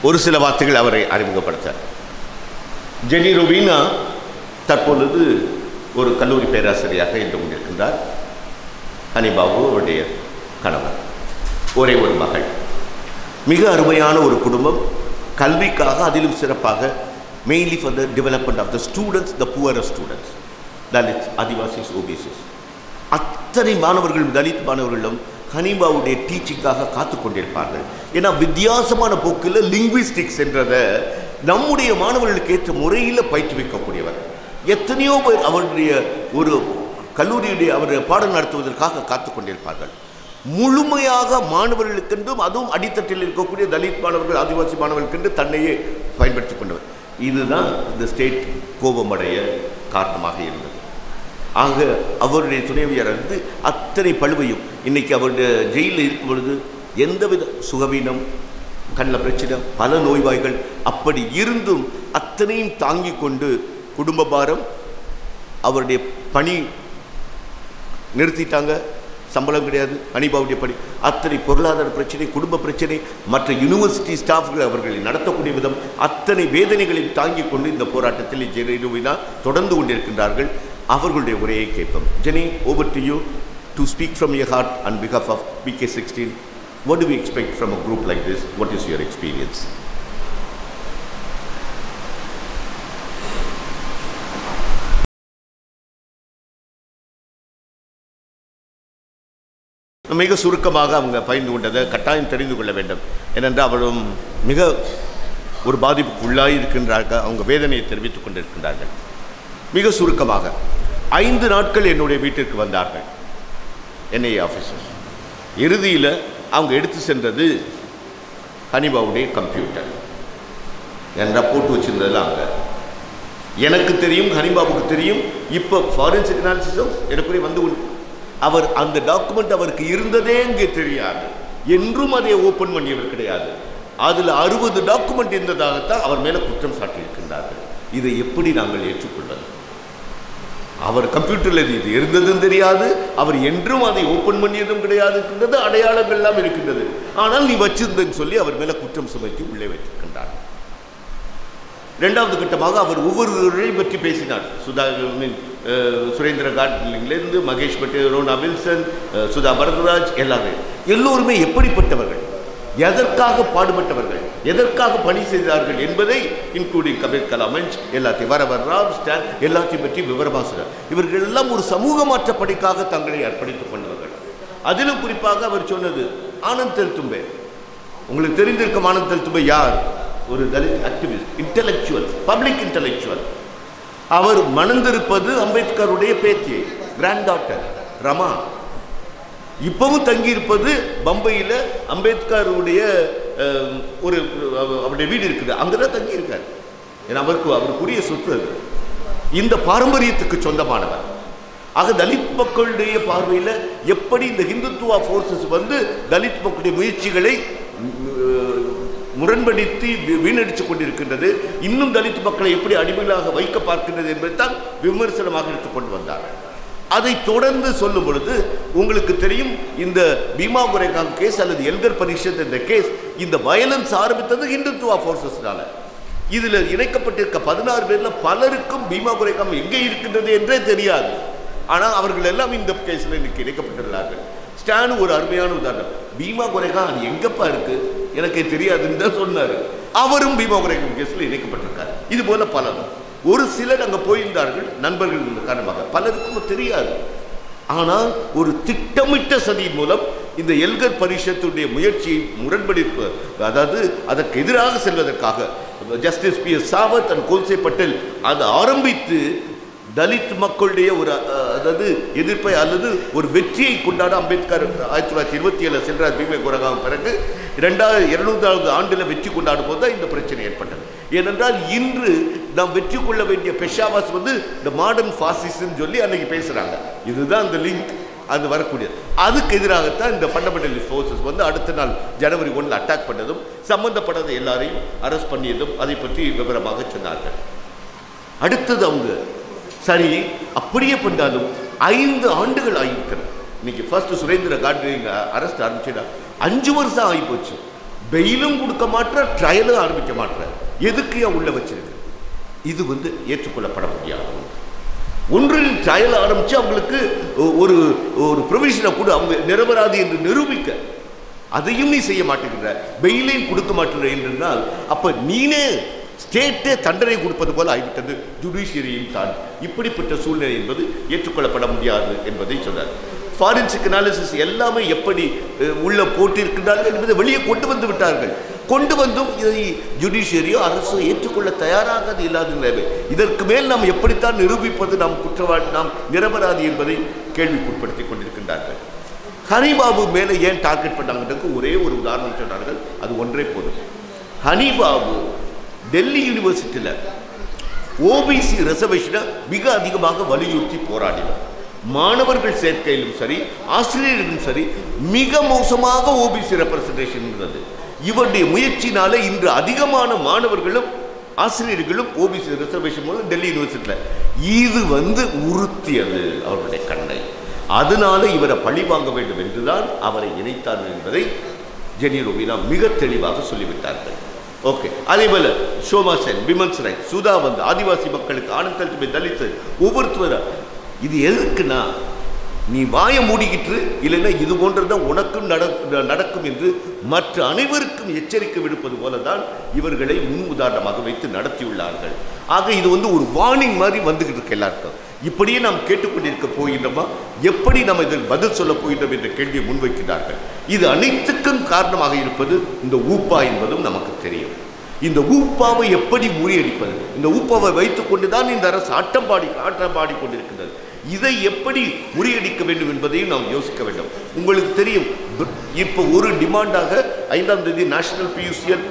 ஒரு சில வார்த்தைகள் அவரை அறிமுகப்படுத்தார் ஜெனி ரொவீனா தற்பொழுது ஒரு கல்லூரி பேராசிரியராக இருந்து கொண்டிருக்கின்றார் ஹனிபாபு அவருடைய கணவர் ஒரே ஒரு மகள் மிக அருமையான ஒரு குடும்பம் கல்விக்காக அதிலும் சிறப்பாக mainly for the development of the students the poorer students Dalit Adivasis OBCs அத்தனை மாணவர்களும் தலித் மாணவர்களும் ஹனிபாவுடைய டீச்சிங்காக காத்து கொண்டிருப்பார்கள் ஏன்னா வித்தியாசமான போக்கில் லிங்குவிஸ்டிக்ஸ் என்றதை நம்முடைய மாணவர்களுக்கு ஏற்ற முறையில் பயிற்றுவிக்கக்கூடியவர் எத்தனையோ பேர் அவருடைய ஒரு கல்லூரியுடைய அவருடைய பாடம் நடத்துவதற்காக காத்து கொண்டிருப்பார்கள் முழுமையாக மாணவர்களுக்கென்றும் அதுவும் அடித்தட்டில் இருக்கக்கூடிய தலித் மாணவர்கள் ஆதிவாசி மாணவர்களுக்கென்று தன்னையே பயன்படுத்திக் கொண்டவர் இதுதான் இந்த ஸ்டேட் கோபமடைய காரணமாக இருந்தது ஆக அவருடைய துணைவியார் வந்து அத்தனை பழுவையும் இன்னைக்கு அவருடைய ஜெயிலில் இருக்கும் பொழுது எந்தவித சுகவீனம் கண்ணில் பிரச்சனை பல நோய்வாய்கள் அப்படி இருந்தும் அத்தனையும் தாங்கிக் கொண்டு குடும்ப பாரம் அவருடைய பணி நிறுத்திட்டாங்க சம்பளம் கிடையாது அனிபாவுடைய பணி அத்தனை பொருளாதார பிரச்சனை குடும்ப பிரச்சனை மற்ற யூனிவர்சிட்டி ஸ்டாஃப்கள் அவர்களை நடத்தக்கூடிய விதம் அத்தனை வேதனைகளையும் தாங்கிக் கொண்டு இந்த போராட்டத்தில் ஜெனிவினா தொடர்ந்து கொண்டிருக்கின்றார்கள் அவர்களுடைய உரையை கேட்போம் Jenny over to you to speak from your heart and பிகாஃப் of BK sixteen what do we expect from a group like this what is your experience மிக சுருக்கமாக அவங்க பயந்து கொண்டதை கட்டாயம் தெரிந்து கொள்ள வேண்டும் ஏனென்றால் அவரும் மிக ஒரு பாதிப்புக்கு உள்ளாகி இருக்கின்றார்கள் அவங்க வேதனையை தெரிவித்துக் கொண்டிருக்கின்றார்கள் மிக சுருக்கமாக ஐந்து நாட்கள் என்னுடைய வீட்டிற்கு வந்தார்கள் என்ஐஏ ஆஃபீஸர்ஸ் இறுதியில் அவங்க எடுத்து சென்றது ஹனிபாவுடைய கம்ப்யூட்டர் என் போட்டு வச்சிருந்ததில் அங்கே எனக்கு தெரியும் ஹனிபாபுக்கு தெரியும் இப்போ ஃபாரன்சிக் அனாலிசிஸும் எனக்குரிய வந்து உண்டு. அவர் அந்த டாக்குமெண்ட் அவருக்கு இருந்ததே இங்கே தெரியாது என்றும் அதை ஓப்பன் பண்ணியவர் கிடையாது அதில் அறுபது டாக்குமெண்ட் இருந்ததாகத்தான் அவர் மேலே குற்றம் சாட்டியிருக்கின்றார்கள் இதை எப்படி நாங்கள் ஏற்றுக்கொள்வது அவர் கம்ப்யூட்டரில் இது இது இருந்ததும் தெரியாது அவர் என்றும் அதை ஓப்பன் பண்ணியதும் கிடையாது இருக்கின்றது அடையாளங்கள் எல்லாம் இருக்கின்றது ஆனால் நீ வச்சிருந்தன்னு சொல்லி அவர் மேலே குற்றம் சுமத்தி உள்ளே வைத்திருக்கின்றார் இரண்டாவது கட்டமாக அவர் ஒவ்வொருவரையும் பற்றி பேசினார் சுதா மீன் சுரேந்திர காட்லிங்கிலிருந்து மகேஷ் பட்டேல் ரோனா வில்சன் அஹ், சுதா பரத்ராஜ் எல்லாரும் எல்லோருமே எப்படிப்பட்டவர்கள் எதற்காக பாடுபட்டவர்கள் எதற்காக பணி செய்தார்கள் என்பதை இன்க்ளூடிங் கபீர் கலாமஞ்ச் எல்லாத்தையும் வரவர் ராவ் ஸ்டான் எல்லாத்தையும் பற்றி விவரமாக சொன்னார் இவர்கள் எல்லாம் ஒரு சமூக மாற்ற பணிக்காக தங்களை அர்ப்பணித்துக் கொண்டவர்கள் அதிலும் குறிப்பாக அவர் சொன்னது ஆனந்த் தெல்தும்பே உங்களுக்கு தெரிந்திருக்கும் ஆனந்த் தெல்தும்பே யார் ஒரு Dalit activist intellectual public intellectual அவர் மணந்திருப்பது அம்பேத்கருடைய பேத்தியை கிராண்ட் டாக்டர் ரமா இப்பவும் தங்கியிருப்பது பம்பையில் அம்பேத்கருடைய அஹ், ஒரு அவ- அவருடைய வீடு இருக்குது அங்கே தான் தங்கியிருக்கார் ஏன்னா அவருக்கு அவருக்குரிய சொத்து அது இந்த பாரம்பரியத்துக்கு சொந்தமானவர் ஆக தலித் மக்களுடைய பார்வையில் எப்படி இந்த ஹிந்துத்துவா ஃபோர்ஸஸ் வந்து தலித் மக்களுடைய முயற்சிகளை உம், முரண்படுத்தி வீ- வீணடித்துக் கொண்டிருக்கின்றது இன்னும் தலித் மக்களை எப்படி அடிமைகளாக வைக்க பார்க்கின்றது என்பதை தான் விமர்சனமாக எடுத்துக்கொண்டு வந்தார் அதை தொடர்ந்து சொல்லும் பொழுது உங்களுக்கு தெரியும் இந்த பீமா குரேகாம் கேஸ் அல்லது எல்கர் பரிஷத் இந்த கேஸ் இந்த வயலன்ஸ் ஆரம்பித்தது இந்துத்துவா ஃபோர்ஸஸ்னால இதில் இணைக்கப்பட்டிருக்க பதினாறு பேர்ல பலருக்கும் பீமா குரேகாம் எங்கே இருக்கின்றது என்றே தெரியாது ஆனால் அவர்கள் எல்லாம் இந்த கேஸில் இன்னைக்கு இணைக்கப்பட்டுள்ளார்கள் ஸ்டானு ஒரு அருமையான உதாரணம் பீமா குரேகாம் அது எங்கப்பா இருக்கு எனக்கே தெரியாதுன்னு தான் சொன்னார் அவரும் பீமா குரேகாம் கேஸில் இணைக்கப்பட்டிருக்கார் இது போல பலரும் ஒரு சிலர் அங்கே போயிருந்தார்கள் நண்பர்கள் காரணமாக பலருக்கும் தெரியாது ஆனால் ஒரு திட்டமிட்ட சதியின் மூலம் இந்த எல்கர் பரிஷத்துடைய முயற்சியை முரண்படிப்பு அதாவது அதற்கு எதிராக செல்வதற்காக justice B S Sawant and Kolse Patel அதை ஆரம்பித்து தலித் மக்களுடைய ஒரு அஹ், அதாவது எதிர்ப்பை அல்லது ஒரு வெற்றியை கொண்டாட அம்பேத்கர் ஆயிரத்தி தொள்ளாயிரத்தி இருபத்தி ஏழு சென்றார் பீமே குரகாம் பிறகு இரண்டாயிரம் இருநூறாவது ஆண்டில் வெற்றி கொண்டாடும் போது தான் இந்த பிரச்சனை ஏற்பட்டது ஏனென்றால் இன்று நாம் வெற்றி கொள்ள வேண்டிய பெஷாவாஸ் வந்து இந்த மாடர்ன் ஃபாசிஸ்ன்னு சொல்லி அன்னைக்கு பேசுகிறாங்க இதுதான் அந்த லிங்க் அது வரக்கூடியது அதுக்கு எதிராகத்தான் இந்த ஃபண்டமெண்டலிஸ்ட் ஃபோர்ஸஸ் வந்து அடுத்த நாள் ஜனவரி ஒன்றில் அட்டாக் பண்ணதும் சம்பந்தப்படாத எல்லாரையும் அரெஸ்ட் பண்ணியதும் அதை பற்றி விவரமாக சொன்னார்கள் அடுத்தது அவங்க சரி அப்படியே பண்ணாலும் ஐந்து ஆண்டுகள் ஆகியிருக்கிறது இன்னைக்கு ஃபர்ஸ்ட் சுரேந்திர காட்ரிங் அரெஸ்ட் ஆரம்பிச்சுடா அஞ்சு வருஷம் ஆகி போச்சு பெயிலும் கொடுக்க மாட்டேற ட்ரையலும் ஆரம்பிக்க மாட்டேற எதுக்கு ஏன் உள்ள வச்சிருக்கு இது வந்து ஏற்றுக்கொள்ளப்பட முடியாது ஒன்று. ஒன்றில் ட்ரையல் ஆரம்பிச்சு அவங்களுக்கு ஒ- ஒரு ஒரு ப்ரொவிஷனை கூட அவங்க நிரபராதி என்று நிரூபிக்க அதையும் நீ செய்ய மாட்டேங்கிற பெயிலையும் கொடுக்க மாட்டேங்கிற என்றால் அப்ப நீனே ஸ்டேட்டே தண்டனை கொடுப்பது போல ஆகிவிட்டது ஜுடிஷியரியும் தான் இப்படிப்பட்ட சூழ்நிலை என்பது ஏற்றுக்கொள்ளப்பட முடியாது என்பதை சொன்னார் ஃபாரன்சிக் அனாலிசிஸ் எல்லாமே எப்படி அஹ், உள்ள போட்டிருக்கிறார்கள் என்பதை வெளியே கொண்டு வந்து விட்டார்கள் கொண்டு வந்தும் இதை ஜுடிஷியரியோ அரசோ ஏற்றுக்கொள்ள தயாராக இல்லாத நிலைமை இதற்கு மேல் நாம் எப்படித்தான் நிரூபிப்பது நாம் குற்றவாளி நாம் நிரபராதி என்பதை கேள்விக்குட்படுத்திக் கொண்டிருக்கின்றார்கள் ஹனிபாபு மேலே ஏன் டார்கெட் பண்ணாங்கன்றதுக்கு ஒரே ஒரு உதாரணம் சொன்னார்கள் அது ஒன்றே போதும் ஹனிபாபு டெல்லி யூனிவர்சிட்டியில் ஓபிசி ரிசர்வேஷனை மிக அதிகமாக வலியுறுத்தி போராடினார் மாணவர்கள் சேர்க்கையிலும் சரி ஆசிரியர்களும் சரி மிக மோசமாக ஓபிசி ரெப்ரசன்டேஷன் இருந்தது இவருடைய முயற்சினால இன்று அதிகமான மாணவர்களும் ஆசிரியர்களும் ஓபிசி ரிசர்வேஷன் மூலம் டெல்லி யூனிவர்சிட்டியில் இது வந்து உறுத்தியது அவருடைய கண்ணை அதனால இவரை பழி வாங்க வேண்டும் என்றுதான் அவரை இணைத்தார்கள் என்பதை ஜெனி ரோபினா மிக தெளிவாக சொல்லிவிட்டார்கள் ஓகே அதே போல ஷோமா சென் விமன்ஸ் ரைட் சுதா வந்து ஆதிவாசி மக்களுக்கு ஆனந்தல் தலித்து ஒவ்வொருத்தரும் இது எதுக்குன்னா நீ வாயை மூடிக்கிட்டு இல்லைன்னா இது போன்றதுதான் உனக்கும் நட- நடக்கும் என்று மற்ற அனைவருக்கும் எச்சரிக்கை விடுப்பது போல தான் இவர்களை முன் உதாரணமாக வைத்து நடத்தியுள்ளார்கள் ஆக இது வந்து ஒரு வார்னிங் மாதிரி வந்துகிட்டு இருக்கு எல்லாருக்கும் இப்படியே நாம் கேட்டுக்கொண்டிருக்க போகின்றோமா எப்படி நம்ம இதில் பதில் சொல்ல போகின்றோம் என்ற கேள்வியை முன்வைக்கிறார்கள் இது அனைத்துக்கும் காரணமாக இருப்பது இந்த ஊப்பா என்பதும் நமக்கு தெரியும் இந்த ஊப்பாவை எப்படி முறியடிப்பது இந்த ஊப்பாவை வைத்துக்கொண்டு தான் இந்த அரசு ஆட்டம் பாடி ஆட்டம் பாடி கொண்டிருக்கிறது இதை எப்படி முறியடிக்க வேண்டும் என்பதையும் நாம் யோசிக்க வேண்டும் உங்களுக்கு தெரியும் ப- இப்போ ஒரு டிமாண்டாக ஐந்தாம் தேதி நேஷனல் பியூசியல்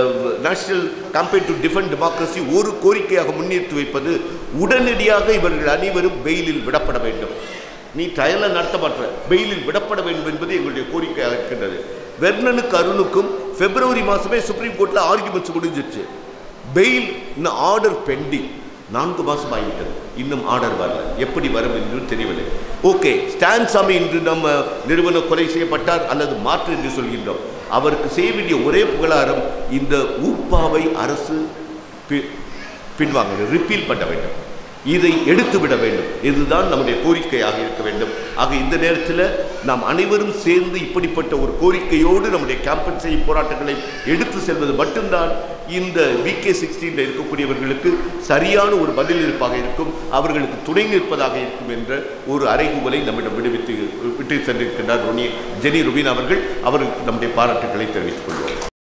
national campaign to defend democracy ஒரு கோரிக்கையாக முன்னிறுத்தி வைப்பது உடனடியாக இவர்கள் அனைவரும் பெயிலில் விடப்பட வேண்டும் நீ ட்ரையலை நடத்த மாட்ட பெயிலில் விடப்பட வேண்டும் என்பது எங்களுடைய கோரிக்கையாக இருக்கின்றது வெர்னனுக்கு அருணுக்கும் பிப்ரவரி மாதமே சுப்ரீம் கோர்ட்டில் ஆர்குமெண்ட்ஸ் முடிஞ்சிருச்சு பெயில் இன்னும் ஆர்டர் பெண்டிங் நான்கு மாதம் ஆகிவிட்டது இன்னும் ஆர்டர் வரல எப்படி வரும் என்று தெரியவில்லை ஓகே ஸ்டான் சாமி இன்று நம்ம நிறுவனம் கொலை செய்யப்பட்டார் அல்லது மாற்று என்று சொல்கின்றோம் அவருக்கு செய்ய வேண்டிய ஒரே புகழாரம் இந்த ஊப்பாவை அரசு பி- பின்வாங்க ரிப்பீல் பண்ண வேண்டும் இதை எடுத்து விட வேண்டும் இதுதான் நம்முடைய கோரிக்கையாக இருக்க வேண்டும் ஆக இந்த நேரத்தில் நாம் அனைவரும் சேர்ந்து இப்படிப்பட்ட ஒரு கோரிக்கையோடு நம்முடைய கேம்பன் செய்யும் போராட்டங்களை எடுத்து செல்வது மட்டும்தான் இந்த விகே சிக்ஸ்டீனில் இருக்கக்கூடியவர்களுக்கு சரியான ஒரு பதில் இருப்பாக இருக்கும் அவர்களுக்கு துணை நிற்பதாக இருக்கும் என்ற ஒரு அறைகூவலை நம்மிடம் விடுவித்து விட்டு சென்றிருக்கின்றார் ருனி ஜெனி ருபீன் அவர்கள் அவர்களுக்கு நம்முடைய பாராட்டுகளை தெரிவித்துக் கொள்வோம்